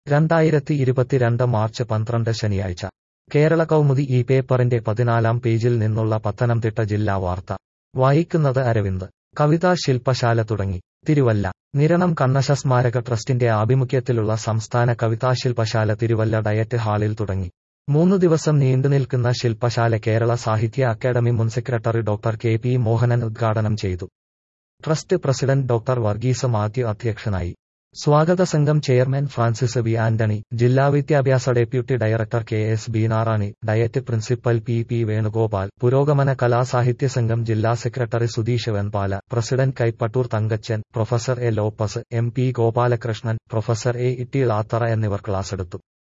രണ്ടായിരത്തി ഇരുപത്തിരണ്ട് മാർച്ച് പന്ത്രണ്ട് ശനിയാഴ്ച കേരള കൗമുദി ഈ പേപ്പറിന്റെ പതിനാലാം പേജിൽ നിന്നുള്ള പത്തനംതിട്ട ജില്ലാ വാർത്ത വായിക്കുന്നത് അരവിന്ദ് കവിതാ ശില്പശാല തുടങ്ങി തിരുവല്ല നിരണം കണ്ണശ സ്മാരക ട്രസ്റ്റിന്റെ ആഭിമുഖ്യത്തിലുള്ള സംസ്ഥാന കവിതാശില്പശാല തിരുവല്ല ഡയറ്റ് ഹാളിൽ തുടങ്ങി മൂന്ന് ദിവസം നീണ്ടുനിൽക്കുന്ന ശില്പശാല കേരള സാഹിത്യ അക്കാദമി മുൻ secretary doctor K P Mohanan ഉദ്ഘാടനം ചെയ്തു trust president doctor Varghese Mathew അധ്യക്ഷനായി സ്വാഗത സംഘം ചെയർമാൻ ഫ്രാൻസിസ് വി ആന്റണി ജില്ലാ വിദ്യാഭ്യാസ deputy director K S Beenarani DIET principal P P Venugopal പുരോഗമന കലാസാഹിത്യ സംഘം ജില്ലാ secretary Sudheesh Venpala president Kaippattoor Thankachan professor A Lopez M P Gopalakrishnan professor A Itty Lathara എന്നിവർ ക്ലാസെടുത്തു